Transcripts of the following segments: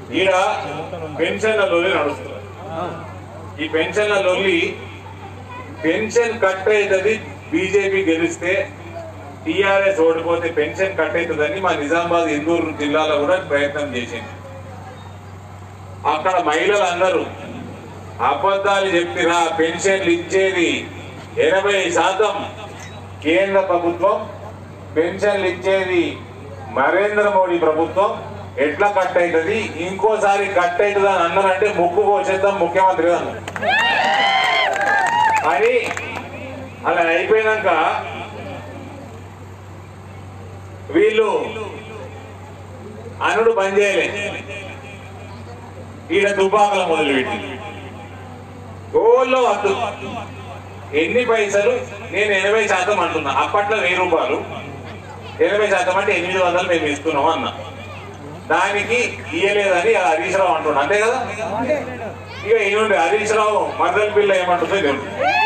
ఈడ పెన్షన్ల లొల్లి నడుస్తుంది ఈ పెన్షన్ల లొల్లి పెన్షన్ కట్ అవుతుంది బీజేపీ గెలిస్తే టిఆర్ఎస్ ఓడిపోతే పెన్షన్ కట్ అవుతుందని మా నిజామాబాద్ ఇందూరు జిల్లాలో కూడా ప్రయత్నం చేసింది అక్కడ మహిళలు అందరూ అబద్ధాలు చెప్పినా పెన్షన్లు ఇచ్చేది ఎనభై శాతం కేంద్ర ప్రభుత్వం పెన్షన్లు ఇచ్చేది నరేంద్ర మోడీ ప్రభుత్వం ఎట్లా కట్ అవుతుంది ఇంకోసారి కట్ అవుతుంది అని అన్నారంటే ముక్కు పోసేద్దాం ముఖ్యమంత్రి అన్న అని అలా అయిపోయినాక వీళ్ళు అనుడు బంద్ చేయలే ఈడ దుబాకల మొదలుపెట్టి గోల్లో వద్దు ఎన్ని పైసలు నేను ఎనభై శాతం అంటున్నా అప్పట్లో వెయ్యి రూపాయలు ఎనభై శాతం అంటే ఎనిమిది వందలు మేము ఇస్తున్నాం అన్న దానికి ఇయ్యలేదని హరీష్ రావు అంటున్నా అంతే కదా ఇక ఏముంది హరీష్ రావు మర్దల పిల్ల ఏమంటుందో తెలియదు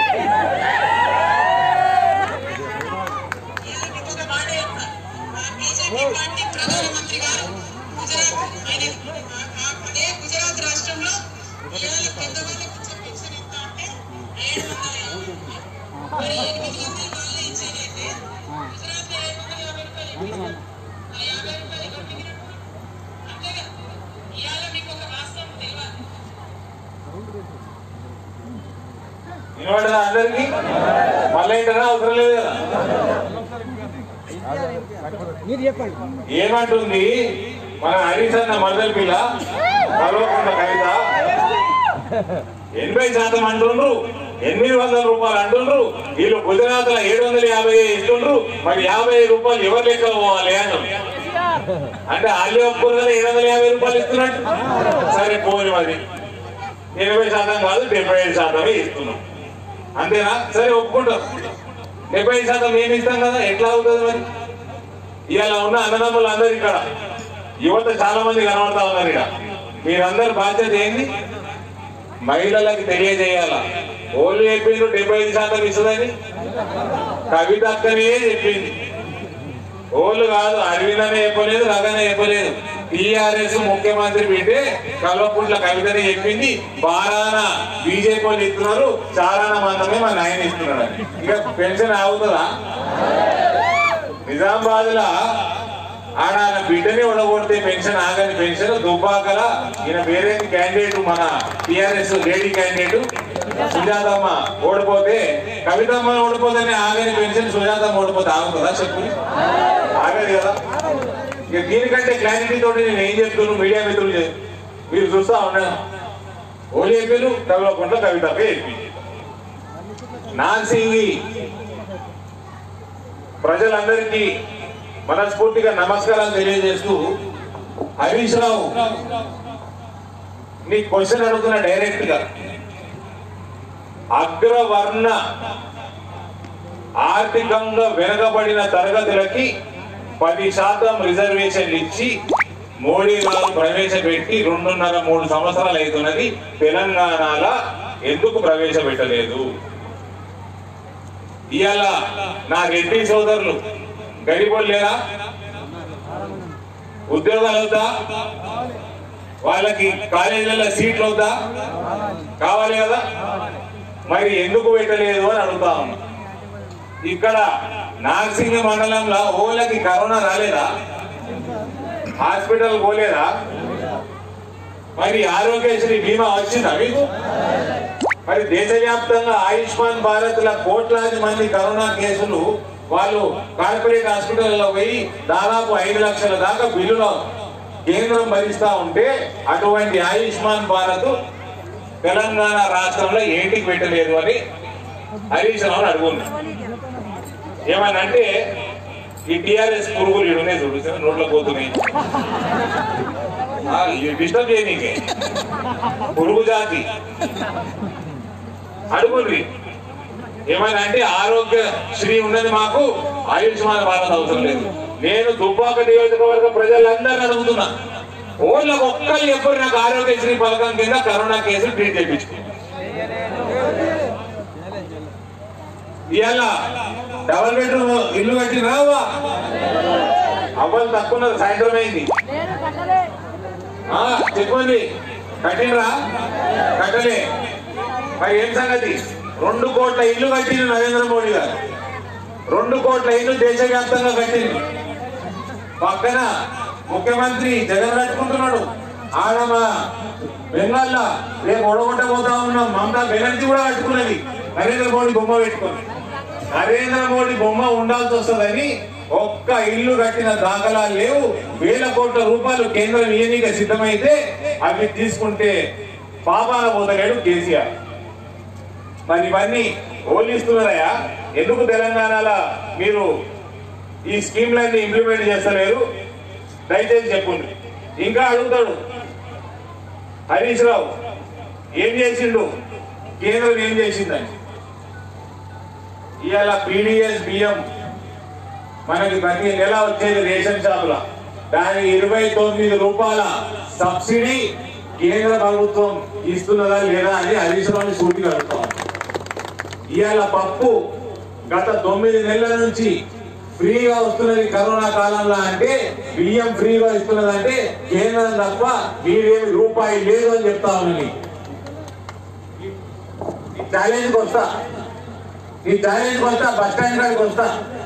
ఇంకొక మాట చెప్తా. ఆ బీజేపీ పార్టీ ప్రధానమంత్రి గారు గుజరాత్ ఆయన ఆ- ఆ- అదే గుజరాత్ రాష్ట్రంలో ఇవాళ పెద్దవాళ్ళకి ఇచ్చే పెన్షన్ ఎంత అంటే ఏడు వందల యాభై రూపాయలు. మరి ఎనిమిది వందలు వాళ్ళే ఇచ్చేదైతే గుజరాత్ లో ఏడు వందల యాభై రూపాయలు ఇవ్వాలి. ఆ యాభై రూపాయలు ఎవరు మిగిలినప్పుడు అంతేగా ఇవాళ మీకు ఒక వాస్తవం తెలియాలి వినపడదా అందరికి మళ్ళీ ఏంటన్నా అవసరం లేదు కదా మీరు చెప్పండి ఏమంటుంది మన హరీష్ అన్న మరదల పిల్ల కల్వకుంట కవిత ఎనభై శాతం అంటుండ్రు ఎనిమిది వందల రూపాయలు అంటుండ్రు వీళ్ళు గుజరాత్ లో ఏడు వందల యాభై ఇస్తుండ్రు మరి యాభై రూపాయలు ఎవరు లెక్క పోవాలి అని అంటే వాళ్ళు ఒప్పుకోరు కదా ఏడు వందల యాభై రూపాయలు ఇస్తున్నట్టు సరే పోని మరి ఎనభై శాతం కాదు డెబ్బై ఐదు శాతమే ఇస్తున్నాం అంతేనా సరే ఒప్పుకుంటాం డెబ్బై ఐదు శాతం ఏమి ఇస్తాం కదా ఎట్లా అవుతుంది మరి ఇవాళ ఉన్న అన్నదమ్ములు అందరు ఇక్కడ యువత చాలా మంది కనబడతా ఉన్నారు ఇక్కడ మీరందరు బాధ్యత ఏంది మహిళలకు తెలియజేయాల ఓళ్ళు చెప్పిండ్రు డెబ్బై ఐదు శాతం ఇస్తుందని కవిత అక్కనే చెప్పింది ఓళ్ళు కాదు అరవిందనే చెప్పలేదు రగనే చెప్పలేదు టిఆర్ఎస్ ముఖ్యమంత్రి బిడ్డే కల్వకుంట్ల కవితనే చెప్పింది బారాన బీజేపీ వాళ్ళు ఇస్తున్నారు చారాన మందమే మన ఆయన ఇస్తున్నాడు అని. ఇక పెన్షన్ ఆగుతుందా నిజామాబాద్ లా ఆడ ఆయన బిడ్డని ఉండగొడితే పెన్షన్ ఆగని పెన్షన్ దుబ్బాకల ఈయన వేరే క్యాండిడేట్ మన టిఆర్ఎస్ లేడీ క్యాండిడేట్ సుజాతమ్మ ఓడిపోతే కవితమ్మ ఓడిపోతేనే ఆగని పెన్షన్ సుజాతమ్మ ఓడిపోతే ఆగుతుందా చెప్పు ఆగదు కదా ఇక దీనికంటే క్లారిటీ తోటి నేను ఏం చెప్తున్నాను మీడియా మిత్రులు చెప్- మీరు చూస్తా ఉన్నాను ఓలి చెప్పారు కవిలకుంట కవితపై చెప్పి నాన్సింగి ప్రజలందరికీ మనస్ఫూర్తిగా నమస్కారాలు తెలియజేస్తూ హరీష్ రావు నీ క్వశ్చన్ అడుగుతున్నా డైరెక్ట్ గా అగ్రవర్ణ ఆర్థికంగా వెనుకబడిన తరగతులకి పది శాతం రిజర్వేషన్లు ఇచ్చి మోడీ గారు ప్రవేశపెట్టి రెండున్నర మూడు సంవత్సరాలు అవుతున్నది తెలంగాణలో ఎందుకు ప్రవేశపెట్టలేదు ఇవాళ నా రెడ్డి సోదరులు గరిబోళ్ళు లేరా ఉద్యోగాలు అవుతా వాళ్ళకి కాలేజీలలో సీట్లు అవుతా కావాలి కదా మరి ఎందుకు పెట్టలేదు అని అడుగుతా ఉన్నా ఇక్కడ నార్సింగ్ మండలంలో ఓలకి కరోనా రాలేదా హాస్పిటల్ పోలేదా మరి ఆరోగ్యశ్రీ బీమా వచ్చిందా మీకు మరి దేశవ్యాప్తంగా ఆయుష్మాన్ భారత్ ల కోట్లాది మంది కరోనా కేసులు వాళ్ళు కార్పొరేట్ హాస్పిటల్లో పోయి దాదాపు ఐదు లక్షల దాకా బిల్లులు కేంద్రం భరిస్తా ఉంటే అటువంటి ఆయుష్మాన్ భారత్ తెలంగాణ రాష్ట్రంలో ఏంటికి పెట్టలేదు అని హరీష్ రావు అడుగుంది ఏమనంటే ఈ టిఆర్ఎస్ పురుగులు ఇడునే చూడు నోట్లో పోతున్నాయి డిస్టర్బ్ చేయనీకే పురుగు జాతి అడుగుండ్రి ఏమైనా అంటే ఆరోగ్య శ్రీ ఉన్నది మాకు ఆయుష్మాన్ భారత్ అవసరం లేదు నేను దుబ్బాక నియోజకవర్గ ప్రజలందరినీ అడుగుతున్నా ఓళ్ళకి ఒక్కరు ఎప్పుడు నాకు ఆరోగ్యశ్రీ పథకం కింద కరోనా కేసులు ట్రీట్ చేయించుకో ఇవాళ డబల్ బెడ్రూమ్ ఇల్లు కట్టినావా అవ్వాలి తక్కువ ఉన్నది సాయంత్రం అయింది ఆ, చెప్పండి కట్టినరా కట్టలే మరి ఏం సంగతి రెండు కోట్ల ఇల్లు కట్టింది నరేంద్ర మోడీ గారు రెండు కోట్ల ఇల్లు దేశవ్యాప్తంగా కట్టింది పక్కన ముఖ్యమంత్రి జగన్ కట్టుకుంటున్నాడు ఆడ మా బెంగాల్లో రేపు ఒడగొట్టబోతా ఉన్నాం మమతా బెనర్జీ కూడా కట్టుకున్నది నరేంద్ర మోడీ బొమ్మ పెట్టుకుని నరేంద్ర మోడీ బొమ్మ ఉండాల్సి వస్తుందని ఒక్క ఇల్లు కట్టిన దాఖలాలు లేవు వేల కోట్ల రూపాయలు కేంద్రం ఇయనిక సిద్ధమైతే అవి తీసుకుంటే పాపాల పోతలేడు కేసీఆర్ మరి ఇవన్నీ ఓలిస్తున్నారయ్యా ఎందుకు తెలంగాణలో మీరు ఈ స్కీమ్లన్నీ ఇంప్లిమెంట్ చేస్తలేరు దయచేసి చెప్పండి ఇంకా అడుగుతాడు హరీష్ రావు ఏం చేసిండు కేంద్రం ఏం చేసిందని ఇవాళ పీడిఎస్ బియ్యం మనకి ప్రతి నెల వచ్చేది రేషన్ షాపుల దాని ఇరవై తొమ్మిది రూపాయల సబ్సిడీ కేంద్ర ప్రభుత్వం ఇస్తున్నదా లేదా అని హరీష్ రావుని సూటిగా అడుగుతాం ఇవాళ పప్పు గత తొమ్మిది నెలల నుంచి ఫ్రీగా వస్తున్నది కరోనా కాలంలో అంటే బియ్యం ఫ్రీగా ఇస్తున్నదంటే కేంద్రం తప్ప మీరేమి రూపాయి లేదు అని చెప్తా ఉన్నది ఈ ఛాలెంజ్కి వస్తా ఈ ఛాలెంజ్కి వస్తా బస్ స్టాండ్ కాడికి వస్తా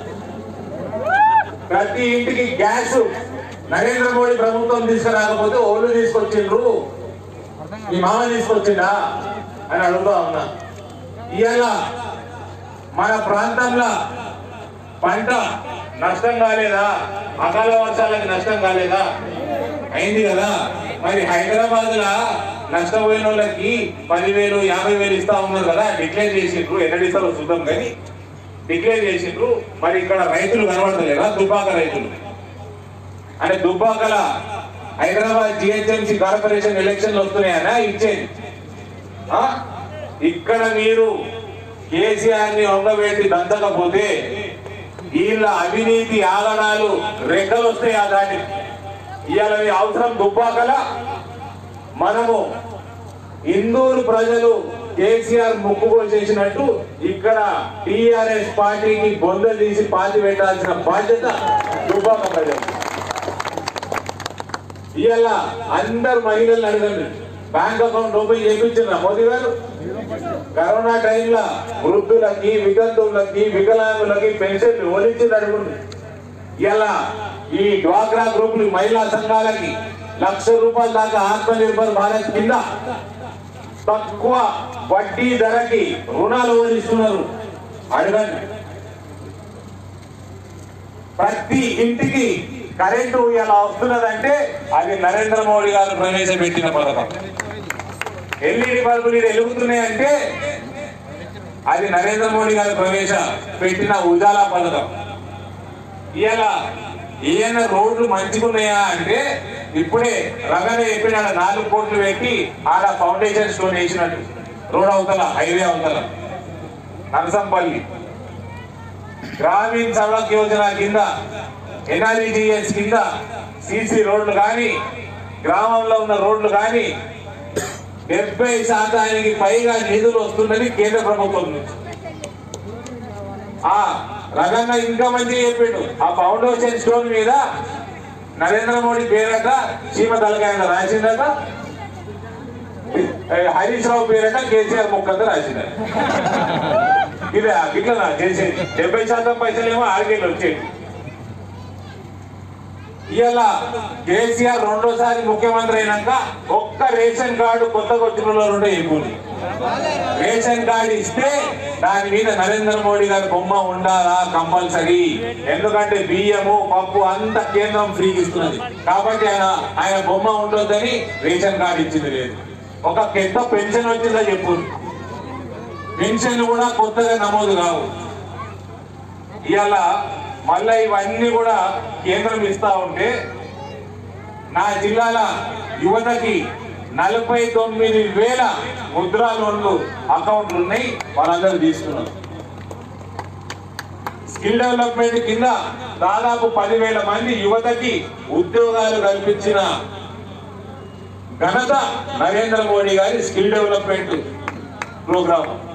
ప్రతి ఇంటికి గ్యాస్ నరేంద్ర మోడీ ప్రభుత్వం తీసుకురాకపోతే ఓళ్ళు తీసుకొచ్చిండ్రు మీ మామ తీసుకొచ్చిండా అని అడుగుతా ఉన్నా ఇవాళ మన ప్రాంతంలో పంట నష్టం కాలేదా అకాల వర్షాలకు నష్టం కాలేదా అయింది కదా మరి హైదరాబాద్ లా నష్టపోయిన వాళ్ళకి పదివేలు యాభై వేలు ఇస్తా ఉన్నారు కదా డిక్లేర్ చేసిండ్రు ఎన్నడు ఇస్తారో చూద్దాం కానీ డిక్లేర్ చేసిండ్రు మరి ఇక్కడ రైతులు కనబడతలేరా దుబ్బాక రైతులు అంటే దుబ్బాకల హైదరాబాద్ జిహెచ్ఎంసీ కార్పొరేషన్ ఎలక్షన్లు వస్తున్నాయనా ఇచ్చేది ఆ? ఇక్కడ మీరు కేసీఆర్ ని వంగబెట్టి దంచకపోతే వీళ్ళ అవినీతి ఆగడాలు రెక్కలు వస్తాయి ఆ దాటి ఇవాళ మీ అవసరం దుబ్బాకల మనము ఇందూరు ప్రజలు కేసీఆర్ ముక్కుగో చేసినట్టు ఇక్కడ టిఆర్ఎస్ పార్టీకి బొంద తీసి పాతి పెట్టాల్సిన బాధ్యత దుబ్బాక ప్రజలు ఇవాళ అందరు మహిళలను అడగండి బ్యాంక్ అకౌంట్ ఓపెన్ చేయించిన మోదీ గారు కరోనా టైంలో వృద్ధులకి వితంతువులకి వికలాంగులకి పెన్షన్లు ఓడించింది అడుగుంది ఇలా ఈ డ్వాక్రా గ్రూపులు మహిళా సంఘాలకి లక్ష రూపాయల దాకా ఆత్మనిర్భర్ భారత్ కింద తక్కువ వడ్డీ ధరకి రుణాలు ఓడిస్తున్నారు అడగండి ప్రతి ఇంటికి కరెంటు ఇలా వస్తున్నదంటే అది నరేంద్ర మోడీ గారు ప్రవేశపెట్టిన పథకం ఎల్ఈడి బల్బులు ఇది వెలుగుతున్నాయంటే అది నరేంద్ర మోడీ గారు ప్రవేశ పెట్టిన ఉజాలా పథకం ఇలా ఈయన రోడ్లు మంచిగున్నాయా అంటే ఇప్పుడే రంగనే చెప్పినాడు నాలుగు కోట్లు పెట్టి ఆడ ఫౌండేషన్ స్టోన్ వేసినట్టు రోడ్ అవతల హైవే అవతల నరసంపల్లి గ్రామీణ సడక్ యోజన కింద ఎన్ఆర్ఈజిఎస్ కింద సిసి రోడ్లు కానీ గ్రామంలో ఉన్న రోడ్లు కానీ డెబ్బై శాతానికి పైగా నిధులు వస్తున్నది కేంద్ర ప్రభుత్వం నుంచి ఆ రగన్న ఇంకా మంచిగా చెప్పిండు ఆ ఫౌండేషన్ స్టోన్ మీద నరేంద్ర మోడీ పేరట చీమ తలకాయ రాసిందట ఏ, హరీష్ రావు పేరట కేసీఆర్ ముక్కంత రాసిందట ఇది ఇట్లా చేసేది డెబ్బై శాతం పైసలేమో ఆరుగేళ్ళు వచ్చేది ఇవాళ కేసీఆర్ రెండోసారి ముఖ్యమంత్రి అయినాక ఒక్క రేషన్ కార్డు కొత్తగా వచ్చిన వాళ్ళు ఉంటే ఎక్కువ రేషన్ కార్డు ఇస్తే దాని మీద నరేంద్ర మోడీ గారి బొమ్మ ఉండాలా కంపల్సరీ ఎందుకంటే బియ్యము పప్పు అంత కేంద్రం ఫ్రీకి ఇస్తున్నది కాబట్టి ఆయన ఆయన బొమ్మ ఉండొద్దని రేషన్ కార్డు ఇచ్చింది లేదు ఒక పెద్ద పెన్షన్ వచ్చిందో చెప్పు పెన్షన్ కూడా కొత్తగా నమోదు కావు ఇవాళ మళ్ళా ఇవన్నీ కూడా కేంద్రం ఇస్తా ఉంటే నా జిల్లాల యువతకి నలభై తొమ్మిది వేల ముద్రా లోన్లు అకౌంట్లు ఉన్నాయి వాళ్ళందరూ తీసుకున్నారు స్కిల్ డెవలప్మెంట్ కింద దాదాపు పదివేల మంది యువతకి ఉద్యోగాలు కల్పించిన ఘనత నరేంద్ర మోడీ గారి స్కిల్ డెవలప్మెంట్ ప్రోగ్రామ్